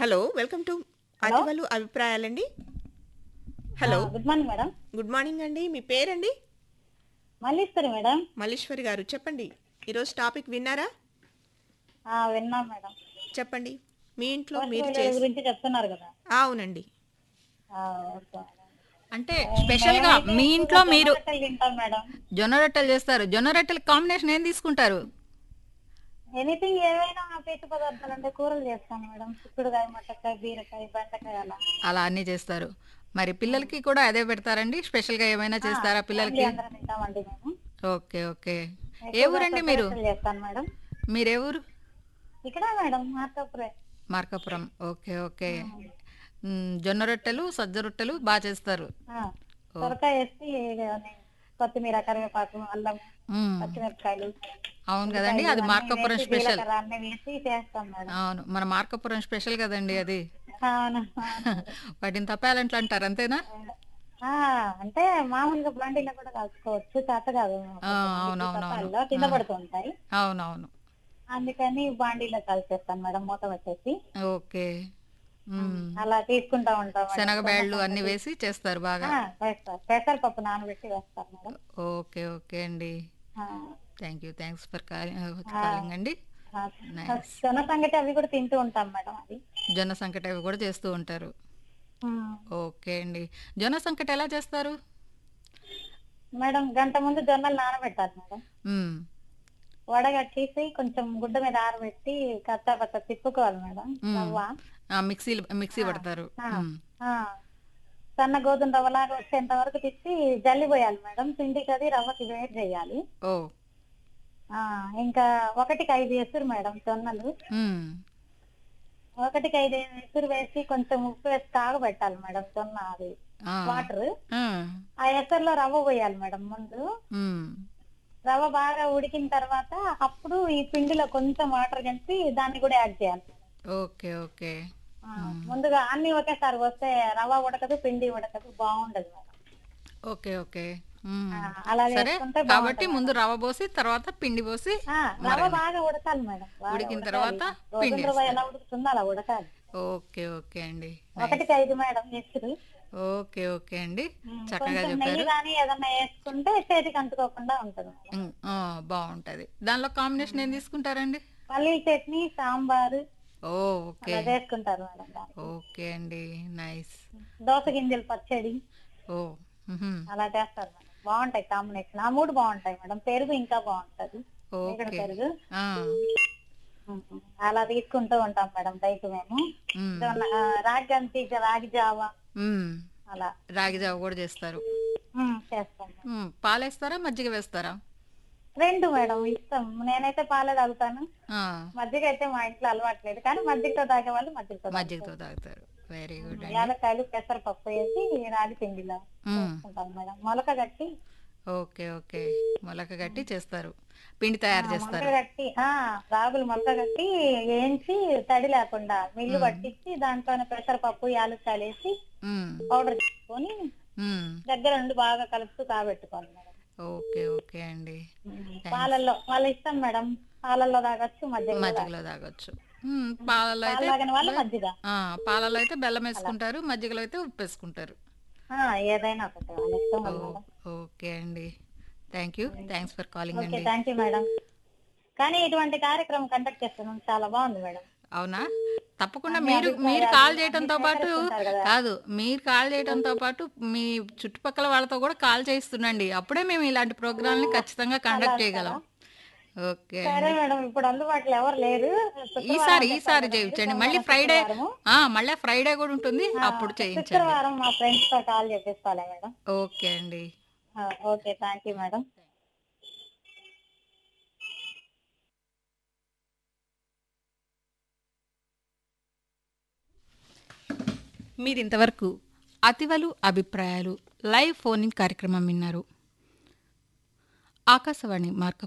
Hello welcome to hello. అతివలు అభిప్రాయాలండి hello good morning madam good morning అండి మీ పేరండి మల్లీశ్వరి మేడం మల్లీశ్వరి గారు చెప్పండి ఈరోజు టాపిక్ విన్నారా ఆ, విన్నాం మేడం చెప్పండి మీ ఇంట్లో మీరు పశువుల చేసి గురించి చెప్తున్నారు కదా అవునండి ఆ, ఓకే మేడం. అంటే స్పెషల్ గా మేమైతే మీ ఎక్కువగా ఇంట్లో మీరు జొన్న రొట్టెలు తింటాం మేడం జొన్న రొట్టెలు చేస్తారు జొన్న రొట్టెల కాంబినేషన్ ఏం తీసుకుంటారు ఎనీథింగ్ ఏవైనా పీచు పదార్థాలు అంటే కూరలు చేస్తాను మేడం చిక్కుడుకాయ మట్టకాయ బీరకాయ బెండకాయ అలా అలా అన్ని చేస్తారు మరి పిల్లలకి కూడా అదే పెడతారండి స్పెషల్ గా ఏమైనా చేస్తారా పిల్లలకి ఫ్యామిలీ అందరం తింటామండి మేము ఓకే ఓకే ఏ ఎక్కువగా ఊరండి కొత్త మీరు రొట్టెలు చేస్తాను మేడం మీరే ఊరు ఇక్కడ మేడం మార్కాపురే మార్కాపురం ఓకే ఓకే మ్, జొన్న రొట్టెలు సజ్జ రొట్టెలు బాగా చేస్తారు ఆ, సొరకాయ వేసి కొత్తిమీర కరివేపాకు అల్లం మ్, పచ్చిమిరపకాయలు అవును కదండి అది ఇవన్నీ మార్కాపురం వేసి, స్పెషల్ జీలకర్ర అన్ని వేసి చేస్తాం మేడం అవును మన మార్కాపురం స్పెషల్ కదండి అది అవును వాటిని తప్పాలంటే అంటారు అంతేనా ఆ, అంటే మామూలుగా బండిలో కూడా కలుసుకోవచ్చు చేత కాదు ఆ, అవునవునవును. తప్పాల్లో కింద పడుతూ ఉంటాయి అవునవును అందుకని బాండీలో కలిసేస్తాను మేడం మూత వచ్చేసి ఓకే మ్. అలా తీసుకుంటా ఉంటాం మేడం. శనగబేళ్ళు అన్ని వేసి చేస్తారు బాగా ఆ, వేస్తారు పెసరపప్పు నానబెట్టి వేస్తారు మేడం ఓకే ఓకే అండి ఆ, thank you thanks for calling అండి ఆ, Nice. జొన్న సంగటి అవి కూడా తింటూ ఉంటాం మేడం అది జొన్న సంకట అవి కూడా చేస్తూ ఉంటారు ఉమ్. ఓకే అండి జొన్న సంకట ఎలా చేస్తారు మేడం గంట ముందు జొన్నలు నానబెట్టాలి మేడం మ్, వడగట్టేసి కొంచెం గుడ్డ మీద ఆరబెట్టి కచ్చా పచ్చ తిప్పుకోవాలి మేడం మ్. రవ్వ ఆ, మిక్సీ మిక్సీ పడతారు ఆ, మ్, ఆ. సన్న గోధుమ రవ్వలాగా వచ్చేంత వరకు తిప్పి జల్లి పోయాలి మేడం పిండికి అది రవ్వకి వేడి చేయాలి ఓ ఆ ఇంకా ఒకటికి ఐదు ఎసురు మేడం జొన్నలు మ్, ఒకటికి ఐదు ఎసురు వేసి కొంచెం ఉప్పు వేసి కాగబెట్టాలి మేడం జొన్న అది ఆ, వాటర్ ఆ, ఆ ఎసరులో రవ్వ పోయాలి మేడం ముందు మ్, రవ్వ బాగా ఉడికిన తర్వాత అప్పుడు ఈ పిండిలో కొంచెం వాటర్ కలిపి దాన్ని కూడా యాడ్ చేయాలి ఓకే ఓకే ఆ, ముందుగా అన్ని ఒకేసారి వస్తే రవ్వ ఉడకదు పిండి ఉడకదు బాగుండదు మేడం ఓకే ఓకే మ్. ఆ, అలా సరే చేసుకుంటే కాబట్టి ముందు రవ్వ పోసి తర్వాత పిండి పోసి ఆ, రవ్వ బాగా ఉడకాలి మేడం బాగా ఉడికిన ఉడకాలి. తర్వాత గోధుమ పిండి రవ్వ ఎలా ఉడుకుతుందో అలా ఉడకాలి ఓకే ఓకే అండి ఒకటికి ఐదు మేడం ఎసురు ఓకే ఓకే అండి ఉమ్, చక్కగా కొంచెం నెయ్యి చెప్పారు కానీ ఏదన్నా వేసుకుంటే చేతికి అంటుకోకుండా ఉంటుంది మేడం. ఉమ్, ఆ, బాగుంటది దానిలో కాంబినేషన్ ఏం తీసుకుంటారండి పల్లీల చట్నీ సాంబారు ఓ ఓకే అలా చేసుకుంటారు మేడం దాన్ని. ఓకే అండి నైస్ దోస గింజలు పచ్చడి ఓ మ్హూ. అలా చేస్తారు మేడం బాగుంటాయి కాంబినేషన్ ఆ మూడు బాగుంటాయి మేడం పెరుగు ఇంకా బాగుంటది ఇక్కడ ఓకే పెరుగు ఆ, ఉమ్, అలా తీసుకుంటూ ఉంటాం మేడం రైతు మేము ఉమ్, జొన్న, ఆ, రాగి అంతి రాగి జావ ఉమ్. అలా రాగి జావ కూడా చేస్తారు ఉమ్, చేస్తాం మేడం. ఉమ్, పాలేస్తారా మజ్జిగ వేస్తారా రెండు మేడం ఇష్టం నేనైతే పాలే తాగుతాను ఆ, మజ్జిగ అయితే మా ఇంట్లో అలవాట్లేదు కానీ మజ్జిగతో తాగే వాళ్ళు మజ్జిగతో తాగుతారు. మజ్జిగతో తాగుతారు వెరీ గుడ్ అండి యాలక్కాయలు పెసరపప్పు వేసి రాగి పిండిలో ఉమ్, చేసుకుంటాం మేడం మొలక కట్టి ఓకే ఓకే మొలక కట్టి చేస్తారు పిండి తయారు మొలక చేస్తారు కట్టి ఆ రాగులు మొలక కట్టి వేయించి తడి లేకుండా మిల్లు పట్టించి దాంట్లోనే పెసరపప్పు యాలక్కాయలు వేసి ఉమ్, పౌడర్ చేసుకొని ఉమ్, దగ్గర నుండి బాగా కలుపుతూ కాబెట్టుకోవాలి మేడం ఓకే ఓకే అండి పాలల్లో వాళ్ళ ఇష్టం మేడం పాలల్లో తాగొచ్చు మధ్య మజ్జిగలో తాగొచ్చు ఉమ్, పాలలో పాలు అయితే తాగిన వాళ్ళు మజ్జిగ ఆ, పాలలో అయితే బెల్లం వేసుకుంటారు మజ్జిగలో అయితే ఉప్పు వేసుకుంటారు ఆ, ఏదైనా ఒకటి వాళ్ళ ఇష్టం వాళ్ళ మేడం ఓకే అండి thank you thanks for calling okay అండి థ్యాంక్ యూ మేడం కానీ ఇటువంటి కార్యక్రమం కండక్ట్ చేస్తున్నాం చాలా బాగుంది మేడం అవునా తప్పకుండా అన్ని మీరు అభిప్రాయాలు మీరు కాల్ అన్ని చేయడంతో పాటు సేకరిస్తుంటారు కదా. కాదు మీరు కాల్ చేయడంతో పాటు మీ చుట్టుపక్కల వాళ్ళతో కూడా కాల్ చేయిస్తుండండి అప్పుడే మేము ఇలాంటి ప్రోగ్రామ్ని ఖచ్చితంగా కండక్ట్ చేయగలం ఓకే సరే మేడం ఇప్పుడు అందుబాటులో ఎవరు లేరు శుక్రవారం ఈసారి చెప్పారు ఈసారి కదా చేయించండి మీరు, మళ్ళీ సోమవారం, ఫ్రైడే శుక్రవారము. ఆ, మళ్ళీ ఫ్రైడే కూడా ఉంటుంది అప్పుడు చేయించండి శుక్రవారం మా ఫ్రెండ్స్ తో కాల్ చేపిస్తాలే మేడం ఓకే అండి ఆ, ఓకే థ్యాంక్ యూ మేడం మీరు ఇంతవరకు అతివలు అభిప్రాయాలు లైవ్ ఫోనింగ్ కార్యక్రమం విన్నారు ఆకాశవాణి మార్క